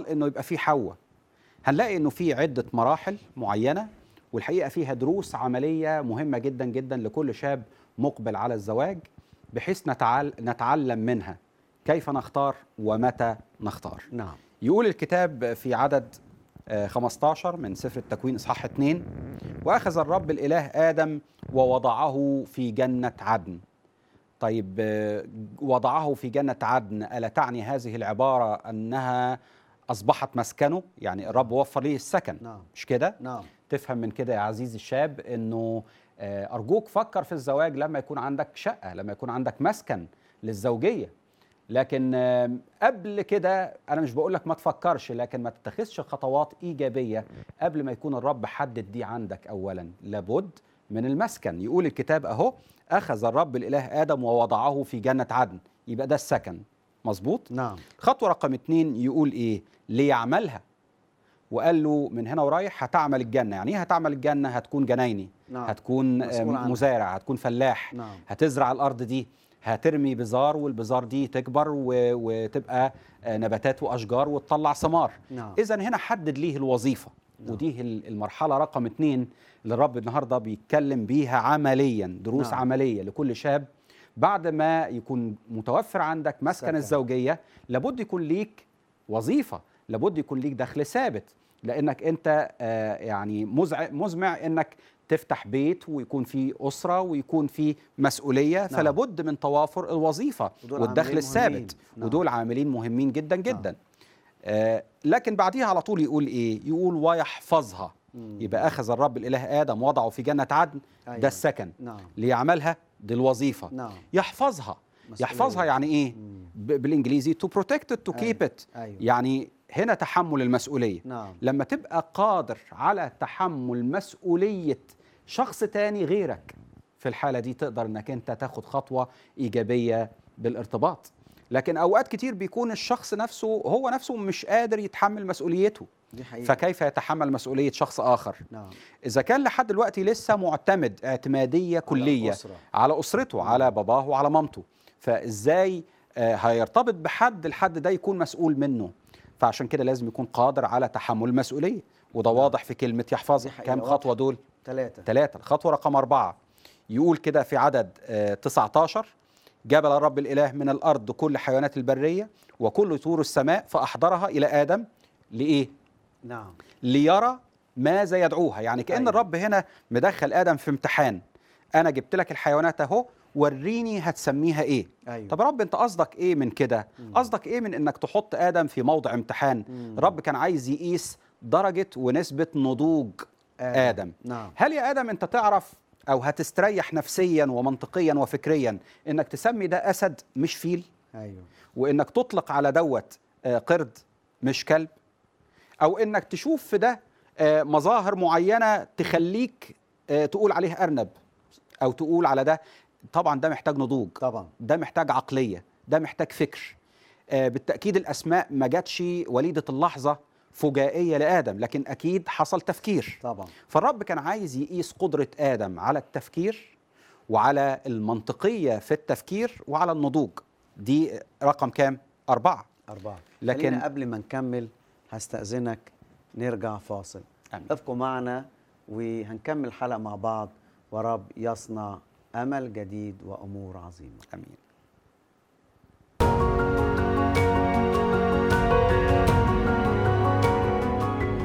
حصل انه يبقى في حواء هنلاقي انه في عده مراحل معينه والحقيقه فيها دروس عمليه مهمه جدا جدا لكل شاب مقبل على الزواج بحيث نتعل نتعلم منها كيف نختار ومتى نختار نعم يقول الكتاب في عدد آه، 15 من سفر التكوين اصحاح 2 واخذ الرب الاله ادم ووضعه في جنه عدن طيب آه، وضعه في جنه عدن الا تعني هذه العباره انها اصبحت مسكنه يعني الرب وفر ليه السكن نعم. مش كده نعم تفهم من كده يا عزيزي الشاب انه آه، ارجوك فكر في الزواج لما يكون عندك شقه لما يكون عندك مسكن للزوجيه لكن آم، قبل كده انا مش بقول لك ما تفكرش لكن ما تتخذش خطوات ايجابيه قبل ما يكون الرب حدد دي عندك اولا لابد من المسكن يقول الكتاب اهو اخذ الرب الاله ادم ووضعه في جنه عدن يبقى ده السكن مظبوط نعم خطوه رقم اتنين يقول ايه ليعملها وقال له من هنا ورايح هتعمل الجنه يعني ايه هتعمل الجنه هتكون جنايني نعم. هتكون آه، مسؤول عنها. مزارع هتكون فلاح نعم. هتزرع الارض دي هترمي بذار والبذار دي تكبر و... وتبقى آه، نباتات واشجار وتطلع ثمار نعم. اذا هنا حدد ليه الوظيفه نعم. ودي ال- المرحله رقم اتنين اللي الرب النهارده بيتكلم بيها عمليا دروس نعم. عمليه لكل شاب بعد ما يكون متوفر عندك مسكن سكن. الزوجيه لابد يكون ليك وظيفه لابد يكون ليك دخل ثابت لانك انت آه، يعني مزع مزمع انك تفتح بيت ويكون في اسره ويكون في مسؤوليه نعم. فلا بد من توافر الوظيفه ودول والدخل عاملين الثابت مهمين. نعم. ودول عاملين مهمين جدا جدا آه لكن بعديها على طول يقول ايه يقول ويحفظها مم. يبقى اخذ الرب الاله ادم وضعه في جنه عدن أيوة. ده السكن نعم ليعملها دي الوظيفه نعم يحفظها مسؤولية. يحفظها يعني ايه مم. ب- بالانجليزي to protect it to أيوة. keep it أيوة. يعني هنا تحمل المسؤوليه نعم لما تبقى قادر على تحمل مسؤوليه شخص تاني غيرك في الحاله دي تقدر انك انت تاخد خطوه ايجابيه بالارتباط لكن اوقات كتير بيكون الشخص نفسه هو نفسه مش قادر يتحمل مسؤوليته دي حقيقة فكيف يتحمل مسؤوليه شخص اخر نعم اذا كان لحد دلوقتي لسه معتمد اعتماديه كليه الأسرة. على اسرته على باباه وعلى مامته فازاي آه، هيرتبط بحد الحد ده يكون مسؤول منه فعشان كده لازم يكون قادر على تحمل المسؤوليه وده واضح في كلمه يحفظها دي حقيقة كام واضحة. خطوه دول ثلاثة ثلاثة الخطوة رقم أربعة يقول كده في عدد آه، 19 جبل الرب الإله من الأرض كل حيوانات البرية وكل طور السماء فأحضرها إلى آدم لإيه؟ نعم ليرى ماذا يدعوها يعني كأن أيوة. الرب هنا مدخل آدم في امتحان أنا جبت لك الحيوانات أهو وريني هتسميها إيه أيوة طب يا رب أنت قصدك إيه من كده قصدك إيه من إنك تحط آدم في موضع امتحان مم. الرب كان عايز يقيس درجة ونسبة نضوج آدم نعم هل يا ادم انت تعرف او هتستريح نفسيا ومنطقيا وفكريا انك تسمي ده اسد مش فيل أيوة وانك تطلق على دوت آه، قرد مش كلب او انك تشوف في ده آه، مظاهر معينه تخليك آه، تقول عليه ارنب او تقول على ده طبعا ده محتاج نضوج طبعا ده محتاج عقليه ده محتاج فكر آه، بالتاكيد الاسماء ما جاتش وليده اللحظه فجائيه لادم لكن اكيد حصل تفكير طبعا فالرب كان عايز يقيس قدرة آدم على التفكير وعلى المنطقية في التفكير وعلى النضوج دي رقم كام؟ أربعة أربعة لكن- لكن قبل ما نكمل هستأذنك نرجع فاصل آمين. ابقوا معنا وهنكمل حلقة مع بعض ورب يصنع أمل جديد وأمور عظيمة أمين